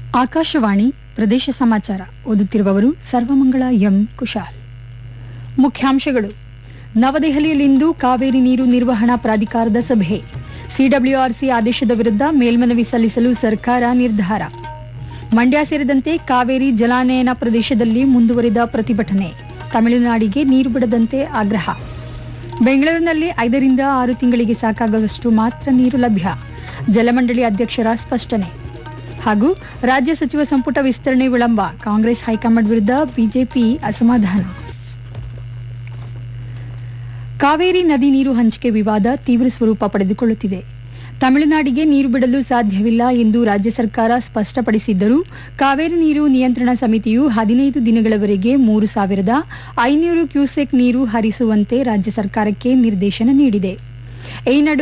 ಆಕಾಶವಾಣಿ ಪ್ರದೇಶ ಸಮಾಚಾರ ಓದುತ್ತಿರುವವರು ಸರ್ವಮಂಗಳ ಎಂ ಕುಶಾಲ್ ಮುಖ್ಯಾಂಶಗಳು ನವದೆಹಲಿಯಲ್ಲಿಂದು ಕಾವೇರಿ ನೀರು ನಿರ್ವಹಣಾ ಪ್ರಾಧಿಕಾರದ ಸಭೆ ಸಿಡಬ್ಲ್ಯೂಆರ್ಸಿ ಆದೇಶದ ವಿರುದ್ಧ ಮೇಲ್ಮನವಿ ಸಲ್ಲಿಸಲು ಸರ್ಕಾರ ನಿರ್ಧಾರ ಮಂಡ್ಯ ಸೇರಿದಂತೆ ಕಾವೇರಿ ಜಲಾನಯನ ಪ್ರದೇಶದಲ್ಲಿ ಮುಂದುವರಿದ ಪ್ರತಿಭಟನೆ ತಮಿಳುನಾಡಿಗೆ ನೀರು ಬಿಡದಂತೆ ಆಗ್ರಹ ಬೆಂಗಳೂರಿನಲ್ಲಿ ಐದರಿಂದ ಆರು ತಿಂಗಳಿಗೆ ಸಾಕಾಗುವಷ್ಟು ಮಾತ್ರ ನೀರು ಲಭ್ಯ ಜಲಮಂಡಳಿ ಅಧ್ಯಕ್ಷರ ಸ್ಪಷ್ಟನೆ ಹಾಗೂ ರಾಜ್ಯ ಸಚಿವ ಸಂಪುಟ ವಿಸ್ತರಣೆ ವಿಳಂಬ ಕಾಂಗ್ರೆಸ್ ಹೈಕಮಾಂಡ್ ವಿರುದ್ಧ ಬಿಜೆಪಿ ಅಸಮಾಧಾನ ಕಾವೇರಿ ನದಿ ನೀರು ಹಂಚಿಕೆ ವಿವಾದ ತೀವ್ರ ಸ್ವರೂಪ ಪಡೆದುಕೊಳ್ಳುತ್ತಿದೆ ತಮಿಳುನಾಡಿಗೆ ನೀರು ಬಿಡಲು ಸಾಧ್ಯವಿಲ್ಲ ಎಂದು ರಾಜ್ಯ ಸರ್ಕಾರ ಸ್ಪಷ್ಟಪಡಿಸಿದ್ದರೂ ಕಾವೇರಿ ನೀರು ನಿಯಂತ್ರಣ ಸಮಿತಿಯು ಹದಿನೈದು ದಿನಗಳವರೆಗೆ ಮೂರು ಸಾವಿರದ ಐನೂರು ಕ್ಯೂಸೆಕ್ ನೀರು ಹರಿಸುವಂತೆ ರಾಜ್ಯ ಸರ್ಕಾರಕ್ಕೆ ನಿರ್ದೇಶನ ನೀಡಿದೆ ಈ ನಡುವೆ